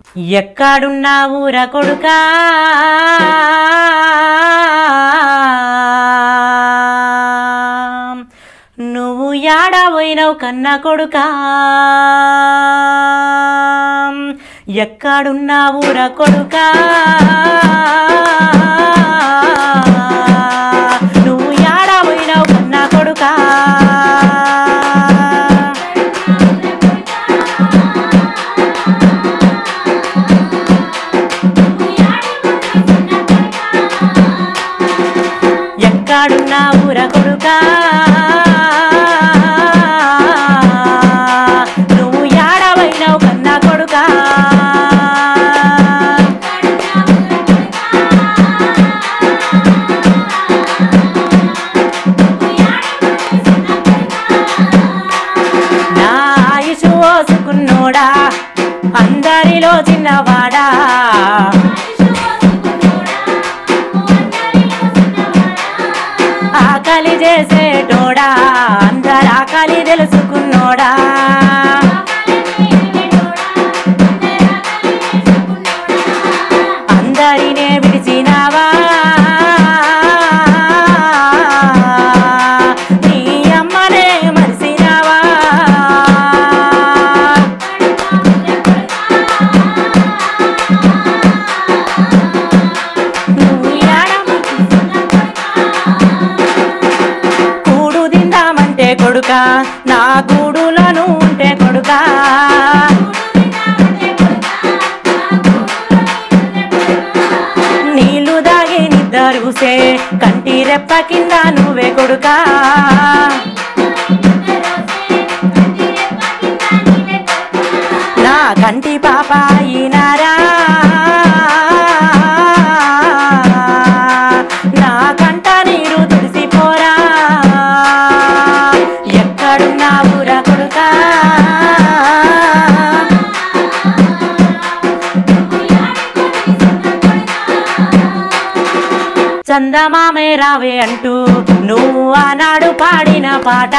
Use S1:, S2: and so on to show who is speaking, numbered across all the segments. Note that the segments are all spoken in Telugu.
S1: ఎక్కడున్నావురా కొడుకా నువ్వు యాడా పోయినావు కన్నా కొడుకా ఎక్కడున్నావురా కొడుకా నువ్వు యాడా పోయినావు కన్నా కొడుకా ఎక్కడున్నావురా కొడుకా నువ్వు యాడా పోయినావు కన్నా కొడుకా నా ఆయుషు ఓసుకున్నోడా అందరిలో చిన్నవాడా ఆకలి చేసేటోడా అందరు ఆకలి తెలుసుకున్నోడా అందరినే విడిచినావా నీ అమ్మనే మరిసినావా నువ్వు యాడ కూడు తిందామంటే కొడుక నా గూడులను ఉంటే కొడుక నీళ్లు దాగి నిద్దరుసే కంటి రెప్ప కింద నువ్వే కొడుక నా కంటి పాప అయినారా నా కంట నీరు తుడిసిపోరా ఎక్కడున్నావురా కొడుకా చందమామే రావే అంటూ నువ్వు ఆనాడు పాడిన పాట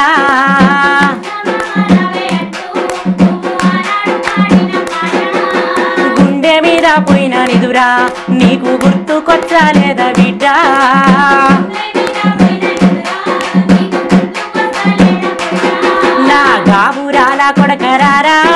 S1: గుండె మీద పోయిన నిదురా నీకు గుర్తుకొచ్చలేదా బిడ్డ నా గాబురాల కొడకరారా